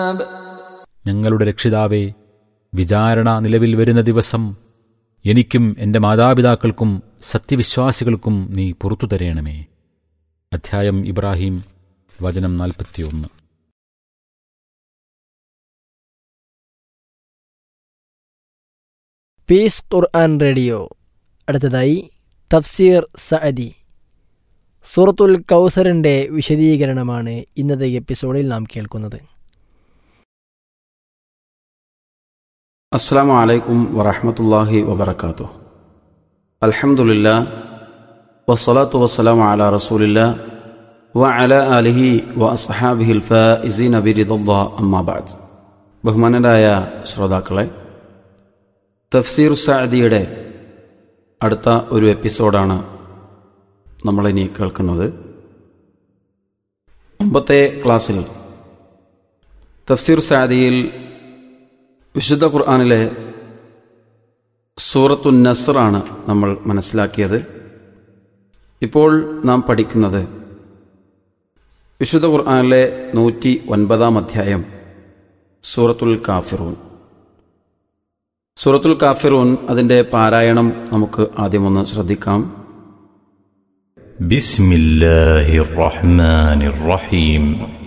الحساب ഞങ്ങളുടെ രക്ഷിതാവേ വിചാരണ നിലവിൽ വരുന്ന ദിവസം എനിക്കും എൻ്റെ മാതാപിതാക്കൾക്കും സത്യവിശ്വാസികൾക്കും നീ പുറത്തു തരയണമേ അധ്യായം ഇബ്രാഹിം വചനം നാൽപ്പത്തിയൊന്ന് പീസ് ഖുർആൻ റേഡിയോ അടുത്തതായി തഫ്സീർ സഅദി സൂറത്തുൽ കൗസറിൻ്റെ വിശദീകരണമാണ് ഇന്നത്തെ എപ്പിസോഡിൽ നാം കേൾക്കുന്നത് അസ്സാം വലൈക്കും വറഹമത്തല്ലാഹി വബർക്കാത്തു അൽഹംദുലില്ലാ വസ്സലാത്തു വസ്സലാം അല റസൂലില്ല വ അല അലിഹി വ അസ്ഹാബിഹിൽ ഫീസീൻ അബിരിദല്ലാ അമ്മാബാദ് ബഹുമാനരായ ശ്രോതാക്കളെ തഫ്സീർ സഅദിയുടെ അടുത്ത ഒരു എപ്പിസോഡാണ് നമ്മളിനി കേൾക്കുന്നത് മുമ്പത്തെ ക്ലാസ്സിൽ തഫ്സീർ സഅദിയിൽ വിശുദ്ധ ഖുർആാനിലെ സൂറത്തു നസറാണ് നമ്മൾ മനസ്സിലാക്കിയത് ഇപ്പോൾ നാം പഠിക്കുന്നത് വിശുദ്ധ ഖുർആാനിലെ നൂറ്റി ഒൻപതാം അധ്യായം സൂറത്തുൽ കാഫിറൂൻ സൂറത്തുൽ കാഫിറൂൻ അതിൻ്റെ പാരായണം നമുക്ക് ആദ്യമൊന്ന് ശ്രദ്ധിക്കാം بسم الله الرحمن الرحيم